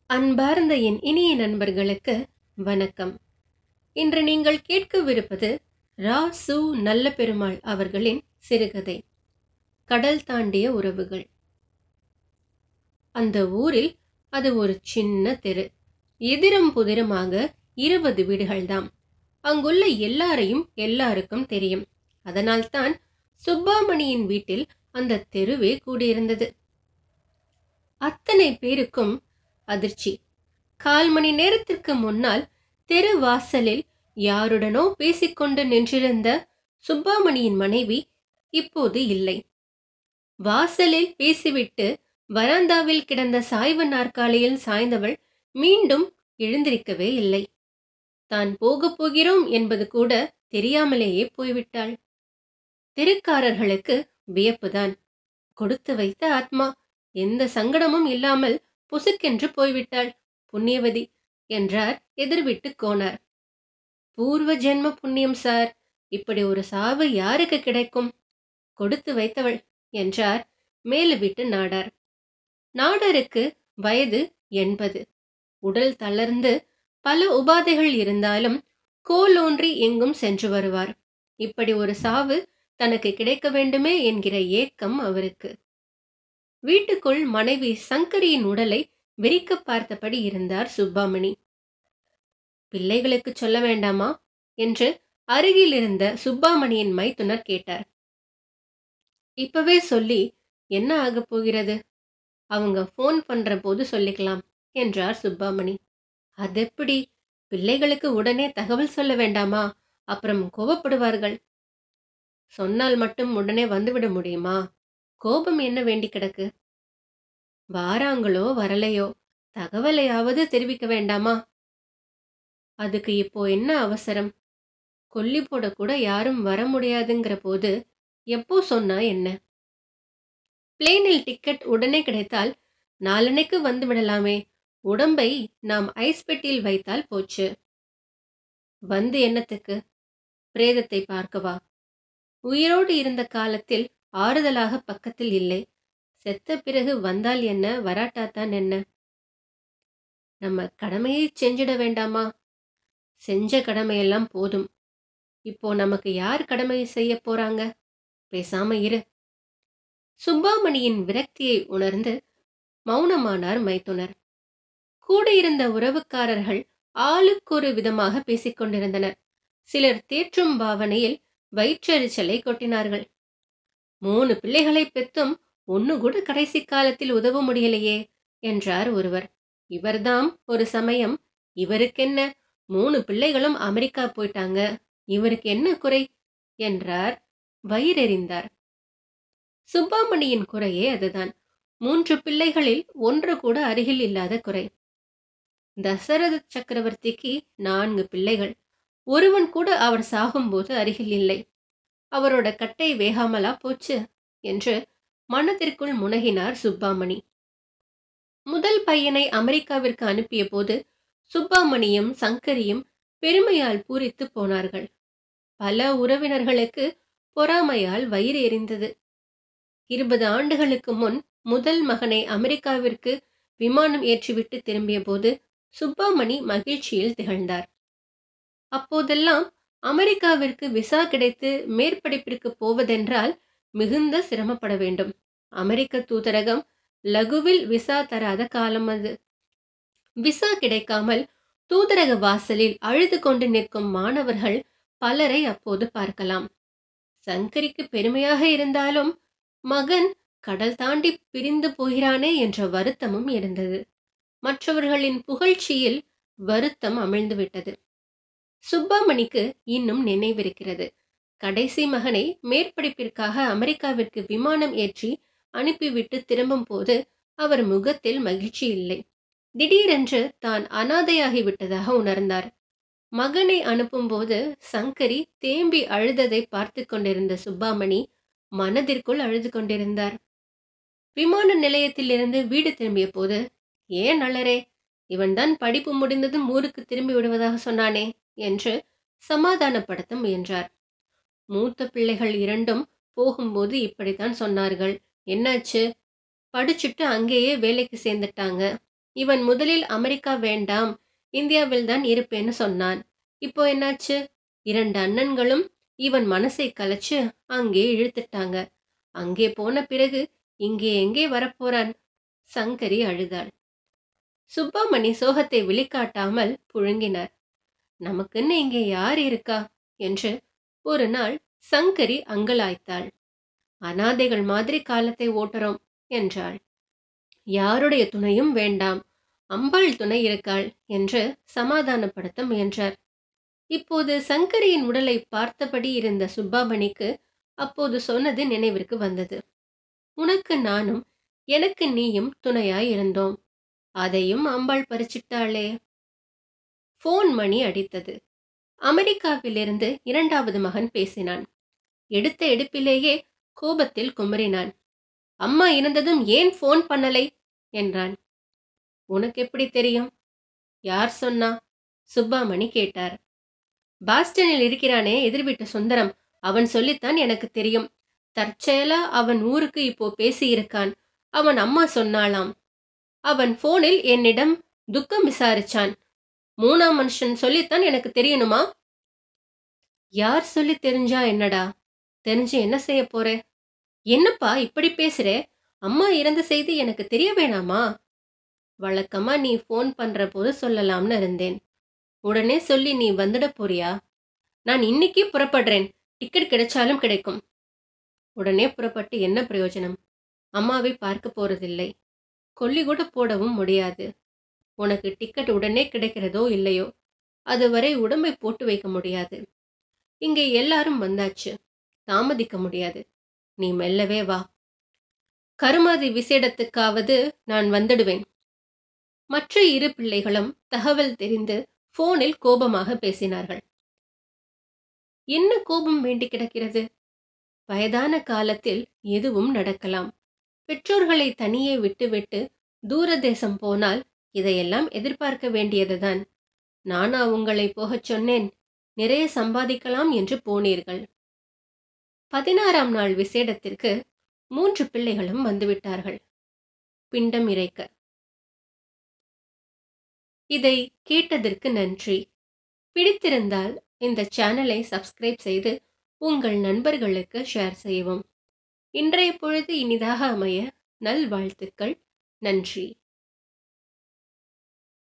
அன்பார்ந்த என் இனிய நண்பர்களுக்கு வணக்கம் இன்று நீங்கள் கேட்கவிருப்பது ரா சு நல்ல பெருமாள் அவர்களின் சிறுகதை கடல் தாண்டிய உறவுகள் அந்த ஊரில் அது ஒரு சின்ன தெரு எதிரும் புதிருமாக இருபது வீடுகள்தாம் அங்குள்ள எல்லாரையும் எல்லாருக்கும் தெரியும் அதனால்தான் சுப்பாமணியின் வீட்டில் அந்த தெருவே கூடியிருந்தது அத்தனை பேருக்கும் அதிர்ச்சி கால் மணி நேரத்திற்கு முன்னால் தெரு வாசலில் யாருடனோ பேசிக்கொண்டு நின்றிருந்த சுப்பாமணியின் மனைவி இப்போது இல்லை வாசலில் பேசிவிட்டு வராந்தாவில் கிடந்த சாய்வு நாற்காலியில் சாய்ந்தவள் மீண்டும் எழுந்திருக்கவே இல்லை தான் போகப் போகிறோம் என்பது கூட தெரியாமலேயே போய்விட்டாள் தெருக்காரர்களுக்கு வியப்புதான் கொடுத்து வைத்த ஆத்மா எந்த சங்கடமும் இல்லாமல் புசுக்கென்று போய்விட்டாள் புண்ணியவதி என்றார் எதிர்விட்டு கோனார் பூர்வ ஜென்ம புண்ணியம் சார் இப்படி ஒரு சாவு யாருக்கு கிடைக்கும் கொடுத்து வைத்தவள் என்றார் மேலு விட்டு நாடார் நாடருக்கு வயது எண்பது உடல் தளர்ந்து பல உபாதைகள் இருந்தாலும் கோலூன்றி எங்கும் சென்று வருவார் இப்படி ஒரு சாவு தனக்கு கிடைக்க வேண்டுமே என்கிற ஏக்கம் அவருக்கு வீட்டுக்குள் மனைவி சங்கரியின் உடலை வெறிக்க பார்த்தபடி இருந்தார் சுப்பாமணி பிள்ளைகளுக்கு சொல்ல வேண்டாமா என்று அருகில் இருந்த சுப்பாமணியின் மைத்துனர் கேட்டார் இப்பவே சொல்லி என்ன ஆகப் போகிறது அவங்க ஃபோன் பண்ற போது சொல்லிக்கலாம் என்றார் சுப்பாமணி அதெப்படி பிள்ளைகளுக்கு உடனே தகவல் சொல்ல வேண்டாமா அப்புறம் கோபப்படுவார்கள் சொன்னால் மட்டும் உடனே வந்துவிட முடியுமா கோபம் என்ன வேண்டி கிடக்கு வாராங்களோ வரலையோ தகவலையாவது தெரிவிக்க வேண்டாமா அதுக்கு இப்போ என்ன அவசரம் கொல்லி போட கூட யாரும் வர முடியாதுங்கிற போது எப்போ சொன்னா என்ன பிளேனில் டிக்கெட் உடனே கிடைத்தால் நாளனைக்கு வந்து விடலாமே உடம்பை நாம் ஐஸ் பெட்டியில் வைத்தால் போச்சு வந்து என்னத்துக்கு பிரேதத்தை பார்க்கவா உயிரோடு இருந்த காலத்தில் ஆறுதலாக பக்கத்தில் இல்லை செத்த பிறகு வந்தால் என்ன வராட்டாத்தான் என்ன நம்ம கடமையை செஞ்சிட வேண்டாமா செஞ்ச கடமையெல்லாம் போதும் இப்போ நமக்கு யார் கடமை செய்ய போறாங்க பேசாம இரு சுப்பாமணியின் விரக்தியை உணர்ந்து மௌனமானார் மைத்துனர் கூட இருந்த உறவுக்காரர்கள் ஆளுக்கொரு விதமாக பேசிக் கொண்டிருந்தனர் சிலர் தேற்றும் பாவனையில் வயிற்றெரிச்சலை கொட்டினார்கள் மூணு பிள்ளைகளை பெத்தும் ஒன்னு கூட கடைசி காலத்தில் உதவ முடியலையே என்றார் ஒருவர் இவர்தாம் ஒரு சமயம் இவருக்கென்ன மூணு பிள்ளைகளும் அமெரிக்கா போயிட்டாங்க இவருக்கு என்ன குறை என்றார் வயிறெறிந்தார் சுப்பாமணியின் குறையே அதுதான் மூன்று பிள்ளைகளில் ஒன்று கூட அருகில் இல்லாத குறை தசரத சக்கரவர்த்திக்கு நான்கு பிள்ளைகள் ஒருவன் கூட அவர் சாகும்போது அருகில் இல்லை அவரோட கட்டை வேகாமலா போச்சு என்று மனத்திற்குள் முனகினார் சுப்பாமணி முதல் பையனை அமெரிக்காவிற்கு அனுப்பிய போது சுப்பாமணியும் சங்கரியும் பெருமையால் பூரித்து போனார்கள் பல உறவினர்களுக்கு பொறாமையால் வயிறு எரிந்தது இருபது ஆண்டுகளுக்கு முன் முதல் மகனை அமெரிக்காவிற்கு விமானம் ஏற்றிவிட்டு திரும்பிய போது சுப்பாமணி மகிழ்ச்சியில் திகழ்ந்தார் அப்போதெல்லாம் அமெரிக்காவிற்கு விசா கிடைத்து மேற்படிப்பிற்கு போவதென்றால் மிகுந்த சிரமப்பட வேண்டும் அமெரிக்க தூதரகம் லகுவில் விசா தராத காலம் அது விசா கிடைக்காமல் தூதரக வாசலில் அழுது கொண்டு நிற்கும் மாணவர்கள் பலரை அப்போது பார்க்கலாம் சங்கரிக்கு பெருமையாக இருந்தாலும் மகன் கடல் தாண்டி பிரிந்து போகிறானே என்ற வருத்தமும் இருந்தது மற்றவர்களின் புகழ்ச்சியில் வருத்தம் அமிழ்ந்துவிட்டது சுப்பாமணிக்கு இன்னும் நினைவிருக்கிறது கடைசி மகனை மேற்படிப்பிற்காக அமெரிக்காவிற்கு விமானம் ஏற்றி அனுப்பிவிட்டு திரும்பும் போது அவர் முகத்தில் மகிழ்ச்சி இல்லை திடீரென்று தான் அனாதையாகி விட்டதாக உணர்ந்தார் மகனை அனுப்பும்போது சங்கரி தேம்பி அழுததை பார்த்து கொண்டிருந்த சுப்பாமணி மனதிற்குள் அழுது கொண்டிருந்தார் விமான நிலையத்திலிருந்து வீடு திரும்பிய போது ஏன் அழறே இவன்தான் படிப்பு முடிந்ததும் ஊருக்கு திரும்பி விடுவதாக சொன்னானே என்று சமாதானப்படுத்த முயன்றார் மூத்த பிள்ளைகள் இரண்டும் போகும்போது இப்படித்தான் சொன்னார்கள் என்னாச்சு படிச்சுட்டு அங்கேயே வேலைக்கு சேர்ந்துட்டாங்க இவன் முதலில் அமெரிக்கா வேண்டாம் இந்தியாவில் தான் இருப்பேன்னு சொன்னான் இப்போ என்னாச்சு இரண்டு அண்ணன்களும் இவன் மனசை கலைச்சு அங்கே இழுத்துட்டாங்க அங்கே போன பிறகு இங்கே எங்கே வரப்போறான் சங்கரி அழுதாள் சுப்பாமணி சோகத்தை வெளிக்காட்டாமல் புழுங்கினார் நமக்குன்னு இங்கே யார் இருக்கா என்று ஒரு நாள் சங்கரி அங்கலாய்த்தாள் அனாதைகள் மாதிரி காலத்தை ஓட்டுறோம் என்றாள் யாருடைய துணையும் வேண்டாம் அம்பாள் துணை இருக்காள் என்று சமாதானப்படுத்த முயன்றார் இப்போது சங்கரியின் உடலை பார்த்தபடி இருந்த சுப்பாமணிக்கு அப்போது சொன்னது நினைவிற்கு வந்தது உனக்கு நானும் எனக்கு நீயும் துணையாய் இருந்தோம் அதையும் அம்பாள் பறிச்சிட்டாளே போன் மணி அடித்தது அமெரிக்காவிலிருந்து இரண்டாவது மகன் பேசினான் எடுத்த எடுப்பிலேயே கோபத்தில் குமரினான் அம்மா இருந்ததும் ஏன் ஃபோன் பண்ணலை என்றான் உனக்கு எப்படி தெரியும் யார் சொன்னா சுப்பாமணி கேட்டார் பாஸ்டனில் இருக்கிறானே எதிர்விட்ட சுந்தரம் அவன் சொல்லித்தான் எனக்கு தெரியும் தற்செயலா அவன் ஊருக்கு இப்போ பேசியிருக்கான் அவன் அம்மா சொன்னாளாம் அவன் போனில் என்னிடம் துக்கம் விசாரிச்சான் மூணாம் மனுஷன் சொல்லித்தான் எனக்கு தெரியணுமா யார் சொல்லி தெரிஞ்சா என்னடா தெரிஞ்சு என்ன செய்ய போற என்னப்பா இப்படி பேசுற அம்மா இறந்த செய்தி எனக்கு தெரிய வேணாமா வழக்கமா நீ ஃபோன் பண்ற போது சொல்லலாம்னு இருந்தேன் உடனே சொல்லி நீ வந்துட போறியா நான் இன்னைக்கே புறப்படுறேன் டிக்கெட் கிடைச்சாலும் கிடைக்கும் உடனே புறப்பட்டு என்ன பிரயோஜனம் அம்மாவை பார்க்க போறதில்லை கொல்லி கூட போடவும் முடியாது உனக்கு டிக்கெட் உடனே கிடைக்கிறதோ இல்லையோ அதுவரை உடம்பை போட்டு வைக்க முடியாது இங்கே எல்லாரும் வந்தாச்சு தாமதிக்க முடியாது நீ மெல்லவே வா கருமாதி விசேடத்துக்காவது நான் வந்துடுவேன் மற்ற இரு பிள்ளைகளும் தகவல் தெரிந்து போனில் கோபமாக பேசினார்கள் என்ன கோபம் வேண்டி கிடக்கிறது வயதான காலத்தில் எதுவும் நடக்கலாம் பெற்றோர்களை தனியே விட்டுவிட்டு தூர தேசம் போனால் இதையெல்லாம் எதிர்பார்க்க வேண்டியதுதான் நானா உங்களை போகச் சொன்னேன் நிறைய சம்பாதிக்கலாம் என்று போனீர்கள் பதினாறாம் நாள் விசேடத்திற்கு மூன்று பிள்ளைகளும் வந்துவிட்டார்கள் பிண்டம் இறைக்க இதை கேட்டதற்கு நன்றி பிடித்திருந்தால் இந்த சேனலை சப்ஸ்கிரைப் செய்து உங்கள் நண்பர்களுக்கு ஷேர் செய்யவும் இன்றைய பொழுது இனிதாக அமைய நல்வாழ்த்துக்கள் நன்றி